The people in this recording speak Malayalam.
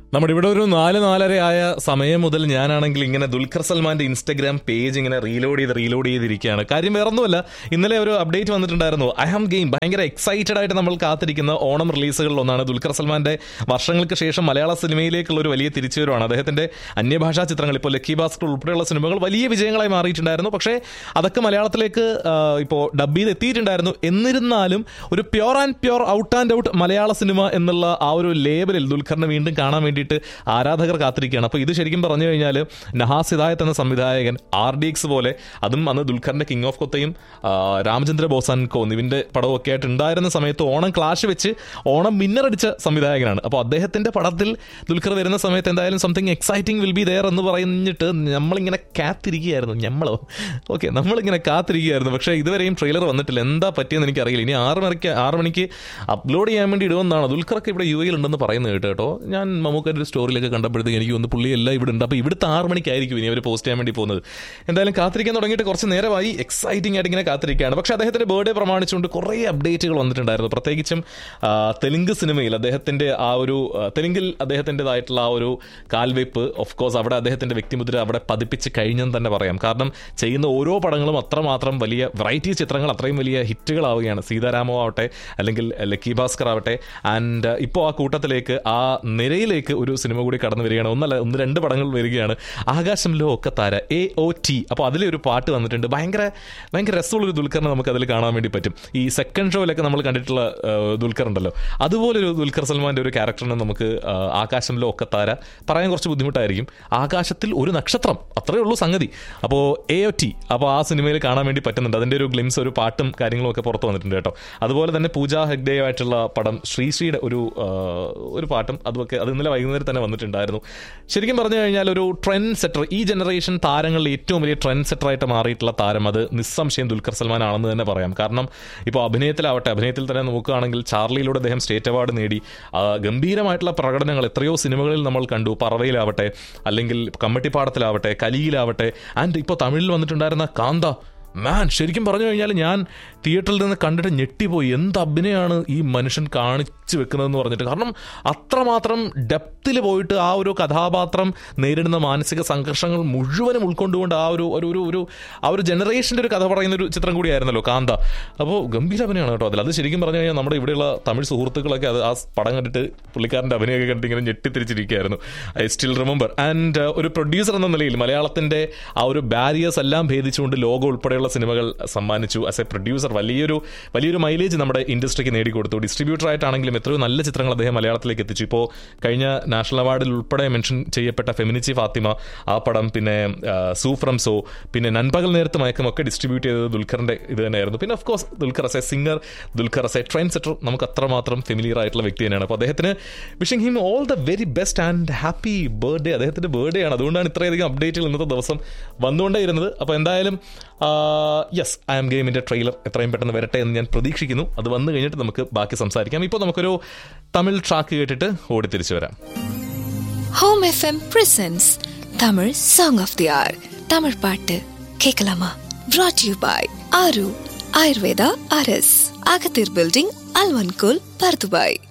നമ്മുടെ ഇവിടെ ഒരു നാല് നാലര ആയ സമയം മുതൽ ഞാനാണെങ്കിൽ ഇങ്ങനെ ദുൽഖർ സൽമാന്റെ ഇൻസ്റ്റഗ്രാം പേജ് ഇങ്ങനെ റീലോഡ് ചെയ്ത് റീലോഡ് ചെയ്തിരിക്കുകയാണ് കാര്യം വേറൊന്നുമല്ല ഇന്നലെ ഒരു അപ്ഡേറ്റ് വന്നിട്ടുണ്ടായിരുന്നു ഐ ഹാം ഗെയിം ഭയങ്കര എക്സൈറ്റഡ് ആയിട്ട് നമ്മൾ കാത്തിരിക്കുന്ന ഓണം റിലീസുകളിൽ ഒന്നാണ് ദുൽഖർ സൽമാന്റെ വർഷങ്ങൾക്ക് ശേഷം മലയാള സിനിമയിലേക്കുള്ള ഒരു വലിയ തിരിച്ചുവരവാണ് അദ്ദേഹത്തിന്റെ അന്യഭാഷാ ചിത്രങ്ങൾ ഇപ്പോൾ ലക്കി ഭാസ്കർ ഉൾപ്പെടെയുള്ള സിനിമകൾ വലിയ വിജയങ്ങളായി മാറിയിട്ടുണ്ടായിരുന്നു പക്ഷേ അതൊക്കെ മലയാളത്തിലേക്ക് ഇപ്പോൾ ഡബ് ചെയ്ത് എത്തിയിട്ടുണ്ടായിരുന്നു എന്നിരുന്നാലും ഒരു pure and pure out and out Malayala cinema എന്നുള്ള ആ ഒരു ലേബലിൽ ദുൽഖറിനെ വീണ്ടും കാണാൻ വേണ്ടിയിട്ട് ആരാധകർ കാത്തിരിക്കുകയാണ് അപ്പോൾ ഇത് ശരിക്കും പറഞ്ഞു കഴിഞ്ഞാൽ നഹാസ് ഹിദായത്ത് എന്ന സംവിധായകൻ ആർ ഡി എക്സ് പോലെ അതും അന്ന് ദുൽഖറിന്റെ കിങ് ഓഫ് കൊത്തയും ആ, രാമചന്ദ്ര ബോസാൻ കോൻ ഇവന്റെ പടവും ഒക്കെ ആയിട്ട് ഉണ്ടായിരുന്ന സമയത്ത് ഓണം ക്ലാഷ് വെച്ച് ഓണം മിന്നറടിച്ച സംവിധായകനാണ് അപ്പോൾ അദ്ദേഹത്തിന്റെ പടത്തിൽ ദുൽഖർ വരുന്ന സമയത്ത് എന്തായാലും something exciting will be there എന്ന് പറഞ്ഞിട്ട് നമ്മളിങ്ങനെ കാത്തിരിക്കുകയായിരുന്നു ഞമ്മളോ ഓക്കെ നമ്മളിങ്ങനെ കാത്തിരിക്കുകയായിരുന്നു പക്ഷേ ഇതുവരെയും ട്രെയിലർ വന്നിട്ടില്ല എന്താ പറ്റിയെന്ന് എനിക്കറിയില്ല ഇനി ആറ് മണിക്ക് ആറ് മണിക്ക് അപ്ലോഡ് ചെയ്യാൻ വേണ്ടി ഇടുമെന്നാണ് ദുൽഖറൊക്കെ ഇവിടെ യു എയിൽ ഉണ്ടെന്ന് പറയുന്നത് കേട്ടോ കേട്ടോ ഞാൻ മമ്മൂക്കൻ്റെ ഒരു സ്റ്റോറിയിലൊക്കെ കണ്ടപ്പോഴത്തേക്ക് എനിക്ക് ഒന്ന് പുള്ളി എല്ലാം ഇവിടെ ഉണ്ട് അപ്പോൾ ഇവിടുത്തെ ആറ് മണിക്കായിരിക്കും ഇനി അവർ പോസ്റ്റ് ചെയ്യാൻ വേണ്ടി പോകുന്നത് എന്തായാലും കാത്തിരിക്കാൻ തുടങ്ങിയിട്ട് കുറച്ച് നേരമായി എക്സൈറ്റിംഗ് ആയിട്ട് ഇങ്ങനെ കാത്തിരിക്കുകയാണ് പക്ഷേ അദ്ദേഹത്തിന്റെ ബർത്ത്ഡേ പ്രമാണിച്ചുകൊണ്ട് കുറേ അപ്ഡേറ്റുകൾ വന്നിട്ടുണ്ടായിരുന്നു പ്രത്യേകിച്ചും ആ, തെലുങ്ക് സിനിമയിൽ അദ്ദേഹത്തിന്റെ ആ ഒരു ആ, തെലുങ്കിൽ അദ്ദേഹത്തിൻ്റെതായിട്ടുള്ള ആ ഒരു കാൽവെപ്പ് ഓഫ് കോഴ്സ് അവിടെ അദ്ദേഹത്തിന്റെ വ്യക്തിമുദ്ര അവിടെ പതിപ്പിച്ച് കഴിഞ്ഞെന്ന് തന്നെ പറയാം കാരണം ചെയ്യുന്ന ഓരോ പടങ്ങളും അത്രമാത്രം വലിയ വെറൈറ്റി ചിത്രങ്ങൾ അത്രയും വലിയ ഹിറ്റുകളാവുകയാണ് സീതാരാമോ ആവട്ടെ അല്ലെങ്കിൽ ലക്കി ഭാസ്കർ ആവട്ടെ ആൻഡ് ഇപ്പോൾ ആ കൂട്ടത്തിലേക്ക് ആ നിരയിലേക്ക് ഒരു സിനിമ കൂടി കടന്നു വരികയാണ് ഒന്നല്ല ഒന്ന് രണ്ട് പടങ്ങൾ വരികയാണ് ആകാശംലോ ഒക്കെ താര എ ഒ ടി അപ്പോൾ അതിലെ ഒരു പാട്ട് വന്നിട്ടുണ്ട് ഭയങ്കര ഭയങ്കര രസമുള്ളൊരു ദുൽഖറിനെ നമുക്ക് അതിൽ കാണാൻ വേണ്ടി പറ്റും ഈ സെക്കൻഡ് ഷോയിലൊക്കെ നമ്മൾ കണ്ടിട്ടുള്ള ആ, ദുൽഖർ ഉണ്ടല്ലോ അതുപോലൊരു ദുൽഖർ സൽമാന്റെ ഒരു ക്യാരക്ടറിനെ നമുക്ക് ആ, ആകാശംലോ ഒക്കെ താര പറയാൻ കുറച്ച് ബുദ്ധിമുട്ടായിരിക്കും ആകാശത്തിൽ ഒരു നക്ഷത്രം അത്രയേ ഉള്ളൂ സംഗതി അപ്പോൾ എ ഒ ടി അപ്പോൾ ആ സിനിമയിൽ കാണാൻ വേണ്ടി പറ്റുന്നുണ്ട് അതിൻ്റെ ഒരു ഗ്ലിംസ് ഒരു പാട്ടും കാര്യങ്ങളും ഒക്കെ പുറത്ത് വന്നിട്ടുണ്ട് കേട്ടോ അതുപോലെ തന്നെ പൂജ ഹെഗ്ഡേയുമായിട്ടുള്ള പടം ശ്രീശ്രീയുടെ ഒരു ആ, ഒരു പാട്ടും അതുമൊക്കെ അത് ഇന്നലെ വൈകുന്നേരം തന്നെ വന്നിട്ടുണ്ടായിരുന്നു ശരിക്കും പറഞ്ഞു കഴിഞ്ഞാൽ ഒരു ട്രെൻഡ് സെറ്റർ ഈ ജനറേഷൻ താരങ്ങളിൽ ഏറ്റവും വലിയ ട്രെൻഡ് സെറ്ററായിട്ട് മാറിയിട്ടുള്ള താരം അത് നിസ്സംശയം ദുൽഖർ സൽമാൻ ആണെന്ന് തന്നെ പറയാം കാരണം ഇപ്പോൾ അഭിനയത്തിലാവട്ടെ അഭിനയത്തിൽ തന്നെ നോക്കുകയാണെങ്കിൽ ചാർലിയിലൂടെ അദ്ദേഹം സ്റ്റേറ്റ് അവാർഡ് നേടി ആ, ഗംഭീരമായിട്ടുള്ള പ്രകടനങ്ങൾ എത്രയോ സിനിമകളിൽ നമ്മൾ കണ്ടു പറവയിലാവട്ടെ അല്ലെങ്കിൽ കമ്മട്ടിപ്പാടത്തിലാവട്ടെ കലിയിലാവട്ടെ ആൻഡ് ഇപ്പോൾ തമിഴിൽ വന്നിട്ടുണ്ടായിരുന്ന കാന്ത മാൻ ശരിക്കും പറഞ്ഞു കഴിഞ്ഞാൽ ഞാൻ തിയേറ്ററിൽ നിന്ന് കണ്ടിട്ട് ഞെട്ടിപ്പോയി എന്ത് അഭിനയമാണ് ഈ മനുഷ്യൻ കാണിച്ചു വെക്കുന്നതെന്ന് പറഞ്ഞിട്ട് കാരണം അത്രമാത്രം ഡെപ്തിൽ പോയിട്ട് ആ ഒരു കഥാപാത്രം നേരിടുന്ന മാനസിക സംഘർഷങ്ങൾ മുഴുവനും ഉൾക്കൊണ്ടുകൊണ്ട് ആ ഒരു ഒരു ഒരു ഒരു ആ ഒരു ജനറേഷൻ്റെ ഒരു കഥ പറയുന്ന ഒരു ചിത്രം കൂടിയായിരുന്നല്ലോ കാന്ത അപ്പോൾ ഗംഭീര അഭിനയമാണ് കേട്ടോ അതിൽ അത് ശരിക്കും പറഞ്ഞു കഴിഞ്ഞാൽ നമ്മുടെ ഇവിടെയുള്ള തമിഴ് സുഹൃത്തുക്കളൊക്കെ അത് ആ പടം കണ്ടിട്ട് പുള്ളിക്കാരൻ്റെ അഭിനയമൊക്കെ കണ്ടിട്ട് ഇങ്ങനെ ഞെട്ടിത്തിരിച്ചിരിക്കുകയായിരുന്നു ഐ സ്റ്റിൽ റിമെമ്പർ ആൻഡ് ഒരു പ്രൊഡ്യൂസർ എന്ന നിലയിൽ മലയാളത്തിൻ്റെ ആ ഒരു ബാരിയേഴ്സ് എല്ലാം ഭേദിച്ചുകൊണ്ട് ലോകം ഉൾപ്പെടെയുള്ള സിനിമകൾ സമ്മാനിച്ചു ആസ് എ പ്രൊഡ്യൂസർ വലിയൊരു വലിയൊരു മൈലേജ് നമ്മുടെ ഇൻഡസ്ട്രിക്ക് നേടിക്കൊടുത്തു ഡിസ്ട്രിബ്യൂട്ടർ ആയിട്ടാണെങ്കിലും എത്രയോ നല്ല ചിത്രങ്ങൾ അദ്ദേഹം മലയാളത്തിലേക്ക് എത്തിച്ചു ഇപ്പോൾ കഴിഞ്ഞ നാഷണൽ അവാർഡിൽ ഉൾപ്പെടെ മെൻഷൻ ചെയ്യപ്പെട്ട ഫെമിനിച്ചി ഫാത്തിമ ആ പടം പിന്നെ ആ, സൂ ഫ്രം സോ പിന്നെ നൻപകൽ നേരത്ത് മയക്കമൊക്കെ ഡിസ്ട്രിബ്യൂട്ട് ചെയ്തത് ദുൽഖറിന്റെ ഇത് തന്നെയായിരുന്നു പിന്നെ of course Dulquer as a singer Dulquer as a trend setter നമുക്ക് അത്രമാത്രം ഫെമിലിയർ ആയിട്ടുള്ള വ്യക്തി തന്നെയാണ് അപ്പോൾ അദ്ദേഹത്തിന് wishing him all the very best and happy birthday അദ്ദേഹത്തിന്റെ ബർത്ത്ഡേ ആണ് അതുകൊണ്ടാണ് ഇത്രയധികം അപ്ഡേറ്റുകൾ ഇന്നത്തെ ദിവസം വന്നുകൊണ്ടേ ഇരുന്നത് അപ്പോൾ എന്തായാലും യെസ് ഐ എം ഗെയിമിന്റെ ട്രെയിലർ എത്രയും പെട്ടെന്ന് വരട്ടെ എന്ന് ഞാൻ പ്രതീക്ഷിക്കുന്നു അത് വന്നു കഴിഞ്ഞിട്ട് നമുക്ക് ബാക്കി സംസാരിക്കാം ഇപ്പോൾ നമുക്കൊരു തമിഴ് ട്രാക്ക് കേട്ടിട്ട് ഓടി തിരിച്ചു വരാം Home FM presents Tamil song of the hour Tamil பாட்டு கேட்கலாமா brought you by Aaru Ayurveda அரஸ் அகத்தீர் பில்டிங் அல்வன்கோல் பர்துபாய்